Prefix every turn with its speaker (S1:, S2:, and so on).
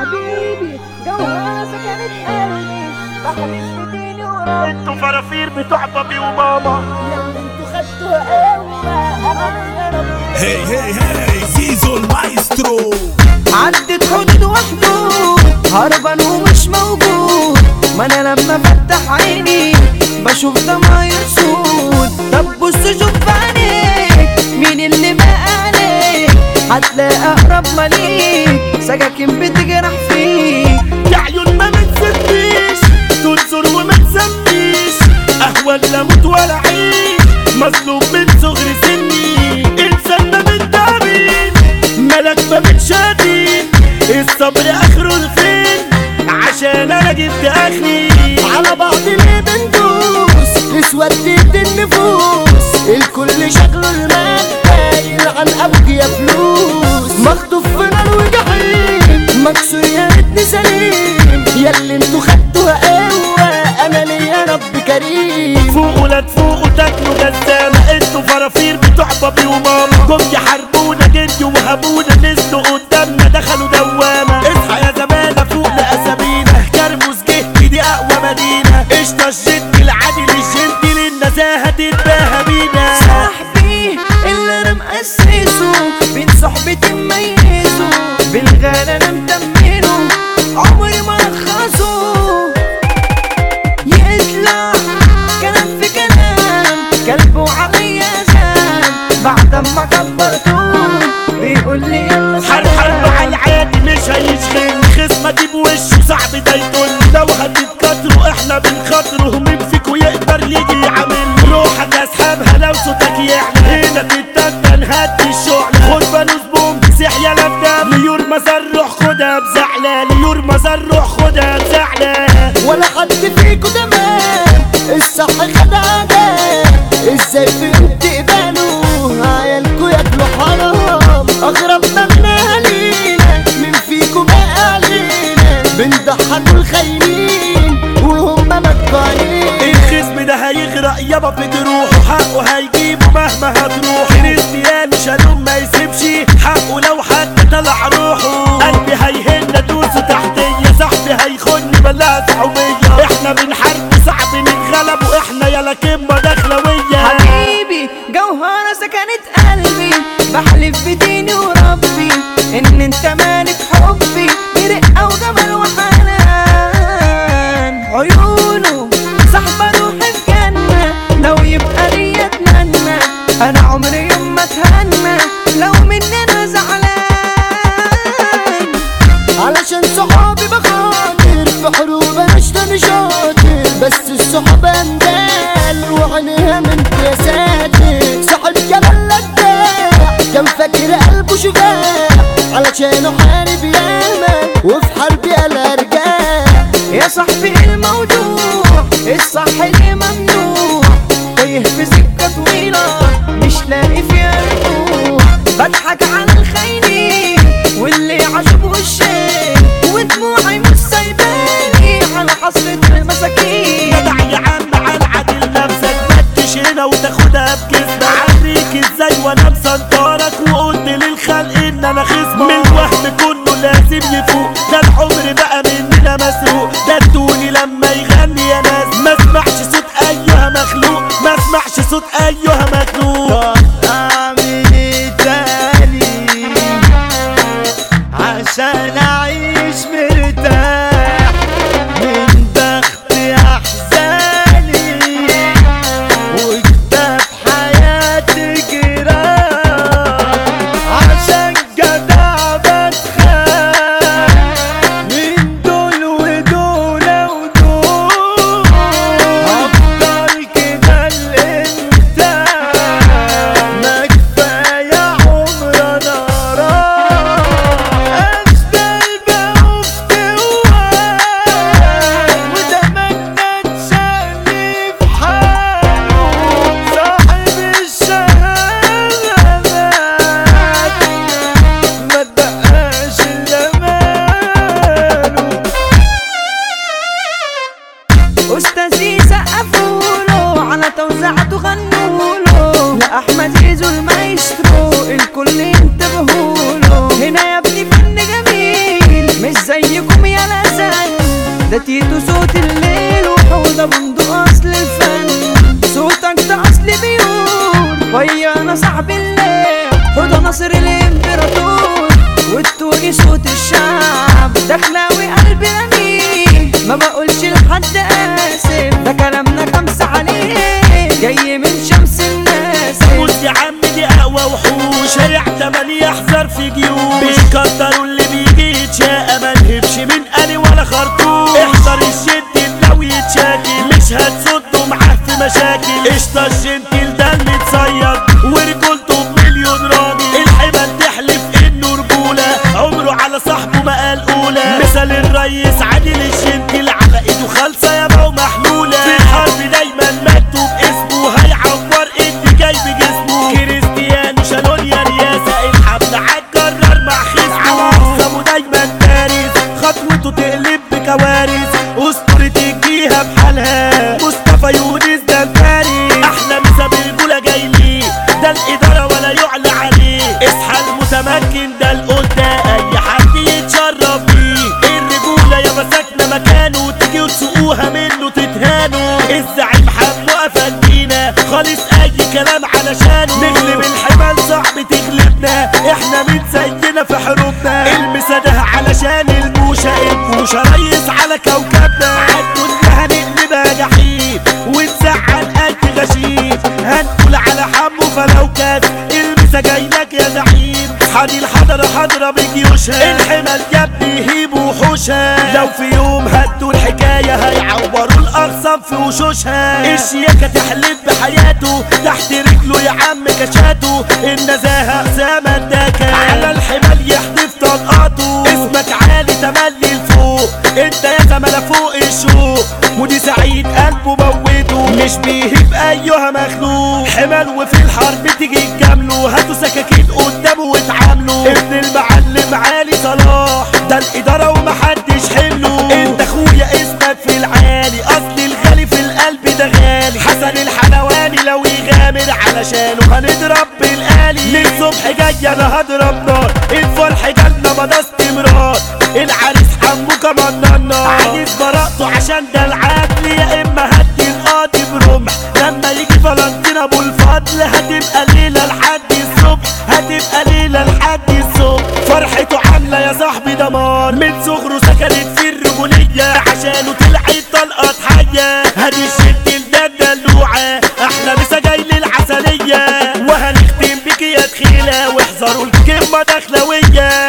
S1: حبيبي جوها سكنت قلبي بحلف بديني وربي
S2: انتوا فرافير بتوع بابي وماما
S1: يلا انتوا خدتوا قوة انا يا رب
S3: هي هي هي زيزو المايسترو
S1: عدت حدود وحدود هربان ومش موجود ما انا لما فتح عيني بشوف ضماير سود طب بص شوف عينيك مين اللي بقى عليك هتلاقي اقرب مليك سكاكين بتجرح فيك
S2: يا عيون ما بتسديش تنصر وما تسميش اهون لا اموت ولا اعيش مظلوم من صغر سني انسان ما بتدارين ملك ما بتشادين الصبر اخره الفين عشان انا جبت اخري
S4: على بعض ليه بندوس اسودت النفوس الكل شكله المادة يلعن ابوك يا فلوس مخطوف في نار وجحيم مكسور يا ريتني سليم ياللي انتوا خدتوها قوة انا ليا رب كريم
S2: فوقوا لا تفوقوا تاكلوا جزامة انتوا فرافير بتوع بابي وماما جم يحاربونا جدي وهبونا نزلوا قدامنا دخلوا دوامة اصحى يا زمانة فوق لأسامينا كرموس جه دي أقوى مدينة قشطة الجد العادي للجد للنزاهة تتباهى بينا
S1: صاحبي اللي انا مأسسه بين صحبتي مميزه بالغالي انا مدمره عمري ما رخصه يطلع كلام في كلام كلبه عليا غام بعد ما كبرته بيقول لي يلا
S2: حرب حرب
S1: سلام.
S2: على العادي مش هيشغل خصمة دي بوشه صعب ده يطل لو هتتكتروا احنا بنخاطره مين فيكو يقدر يجي يعمل روحك اسحبها لو صوتك يعلى هنا تتنتن هدي الشعلة خد فانوس بوم سيح يا لفدة ليور مزار روح خدها بزعلة ليور مزار روح خدها بزعلة
S4: ولا حد فيكوا تمام الصح خدعنا ازاي فيكوا بتقبلوا عيالكوا ياكلوا حرام اغرب مبنى لينا مين فيكوا بقى علينا بنضحكوا الخاينين وهم مكانين
S2: الخصم ده هيغرق يابا في جروحه حقه هيجيبه مهما هتروح كريستيان شالوم ما يسيبش حقه لو حتى طلع روحه قلبي هيهن ادوسه تحتيه صاحبي هيخن بلا صحوبيه احنا بنحارب صعب نتغلب واحنا يلا كمه دخلويه
S1: حبيبي جوهرة سكنت قلبي بحلف بديني وربي ان انت مالك حبي برقة وجمال وحنان عيونه صاحبة روحي في جنة لو يبقى ليا اتمنى انا عمري يوم ما اتهنى لو مننا زعلان
S4: علشان صحابي بخاطر في حروب انا اشتري شاطر بس الصحبة اندال وعينيها من يا ساتر صاحب جمال لداع كان فاكر قلبه شجاع علشان حارب ياما وفي حربي انا رجاع
S1: يا صاحبي الموضوع الصح اللي ممنوع تايه في سكة طويلة مش لاقي فيها رجوع بضحك على الخاينين واللي عاشوا بوشين ودموعي مش سايباني على حسرة المساكين
S2: جدع يا عم على عدل نفسك فتش هنا وتاخدها بكذبة عريك ازاي وانا مسنطرك وقلت للخلق ان انا خصمك من الوهم كله لازم يفوق ده العمر بقى مننا مسروق ده الدوني لما يغني يا ناس ما اسمعش صوت اي
S1: مصر الامبراطور والتوني صوت الشعب دخلاوي قلبي غني ما بقولش لحد اسف ده كلامنا خمسة عليه جاي من شمس الناس
S2: موت يا عم دي اقوى وحوش شارع تمانية يحذر في جيوش بيقدروا اللي بيجي يتشاقى ملهبش من قلي ولا خرطوش احذر الشد لو يتشاكل مش هتصده معاه في مشاكل قشطة الجنتل ده المتصيد ورجولته بمليون راجل الحمل تحلف انه رجولة عمره على صاحبه ما قال اولى مثل الريس عادل الجنتل على ايده خالصة يابا ومحلولة في الحرب دايما مكتوب اسمه هيعور اللي جاي بجسمه كريستيانو شالونيا رياسة الحمل عالجرار مع خصمه على اقسامه دايما فارس خطوته تقلب بكوارث اسطورة الجيهة بحالها مصطفى يونس ده الفارس احلى مسا برجولة جاي ليه ده الادارة ولا يعلى عليه اصحى المتمكن ده القدة اي حد يتشرف بيه الرجولة يابا ساكنة مكانه تيجي وتسوقوها منه تتهانوا الزعيم حمو افندينا خالص اي كلام علشانه نغلب الحمال صعب تغلبنا احنا من زينا في حروبنا المسا ده علشان البوشة البوشة ريس على كوكبنا عالدنيا هنقلبها جحيم ونزعل قلب غشيم هنقول على حمو فلو كان المسا جايلك يا زعيم حدي الحضرة حضرة بجيوشها الحمل يا ابني يهيبوا وحوشها لو في يوم هدوا الحكاية هيعوروا الأغصان في وشوشها الشياكة تحلف بحياته تحت رجله يا عم كشاته النزاهة أسامة داكا على الحمل يحدف طلقاته اسمك عالي تملي لفوق انت يا زملاء فوق الشوق ودي سعيد قلبه موته مش بيهيب ايها مخلوق حمل وفي الحرب تيجي تجامله هاتوا سكاكين قدامه واتعاملوا ابن المعلم علي صلاح ده الاداره ومحدش حمله انت اخويا اسمك في العالي اصل الغالي في القلب ده غالي حسن الحلواني لو يغامر علشانه هنضرب بالآلي للصبح جاي انا هضرب نار الفرح جالنا مدى استمرار العريس حمو كمان النار عايز براءته عشان ده العدل يا اما هدي القاضي برمح لما يجي فلانتين ابو الفضل هتبقى ليله لحد الصبح هتبقى ليله لحد الصبح فرحته عامله يا صاحبي دمار من صغره سكنت في الرجوليه عشانه طلعت طلقه حيه هدي الشد ده الدلوعه احلى مسا جاي للعسليه وهنختم بك يا تخيله واحذروا الكلمه دخلويه